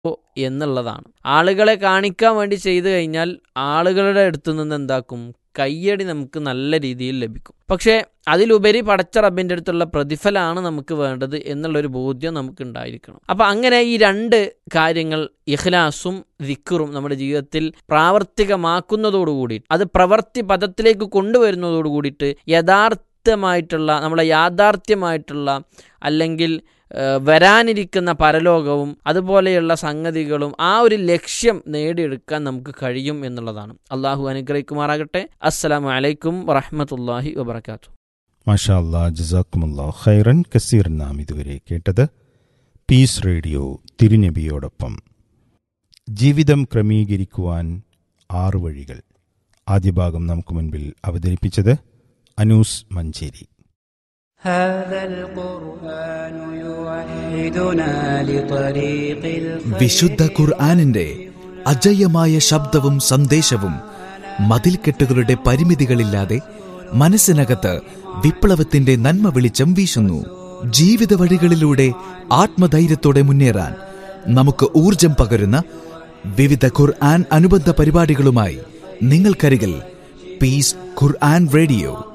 എന്നുള്ളതാണ് ആളുകളെ കാണിക്കാൻ വേണ്ടി ചെയ്തു കഴിഞ്ഞാൽ ആളുകളുടെ അടുത്ത് നിന്ന് എന്താക്കും കയ്യടി നമുക്ക് നല്ല രീതിയിൽ ലഭിക്കും പക്ഷേ അതിലുപരി പടച്ച റബ്ബിൻ്റെ അടുത്തുള്ള പ്രതിഫലമാണ് നമുക്ക് വേണ്ടത് എന്നുള്ളൊരു ബോധ്യം നമുക്ക് ഉണ്ടായിരിക്കണം അപ്പം അങ്ങനെ ഈ രണ്ട് കാര്യങ്ങൾ ഇഖ്ലാസും വിക്കറും നമ്മുടെ ജീവിതത്തിൽ പ്രാവർത്തികമാക്കുന്നതോടുകൂടി അത് പ്രവർത്തി പദത്തിലേക്ക് കൊണ്ടുവരുന്നതോടു കൂടിയിട്ട് യഥാർത്ഥമായിട്ടുള്ള നമ്മുടെ യാഥാർത്ഥ്യമായിട്ടുള്ള അല്ലെങ്കിൽ ഏഹ്, വരാനിരിക്കുന്ന പരലോകവും അതുപോലെയുള്ള സംഗതികളും ആ ഒരു ലക്ഷ്യം നേടിയെടുക്കാൻ നമുക്ക് കഴിയും എന്നുള്ളതാണ് അള്ളാഹു അനുഗ്രഹിക്കുമാറാകട്ടെ അസ്സലാമു അലൈക്കും വറഹമത്തല്ലാഹി വബർക്കാത്തു മാഷാ അല്ലാ ജസാക്കുമുല്ലാ ഖൈറൻ കസീർ നാം ഇതുവരെ കേട്ടത് പീസ് റേഡിയോ തിരുനബിയോടൊപ്പം ജീവിതം ക്രമീകരിക്കുവാൻ ആറ് വഴികൾ ആദ്യ ഭാഗം നമുക്ക് മുൻപിൽ അവതരിപ്പിച്ചത് അനൂസ് മഞ്ചേരി هذا القرآن يوحدنا لطريق الخير വിശുദ്ധ ഖുർആാനിന്റെ അജയ്യമായ ശബ്ദവും സന്ദേശവും മതിൽക്കെട്ടുകളുടെ പരിമിതികളില്ലാതെ മനസ്സിനകത്ത് വിപ്ലവത്തിന്റെ നന്മ വെളിച്ചം വീശുന്നു ജീവിത വഴികളിലൂടെ ആത്മധൈര്യത്തോടെ മുന്നേറാൻ നമുക്ക് ഊർജം പകരുന്ന വിവിധ ഖുർആൻ അനുബന്ധ പരിപാടികളുമായി നിങ്ങൾക്കരികിൽ പീസ് ഖുർആൻ റേഡിയോ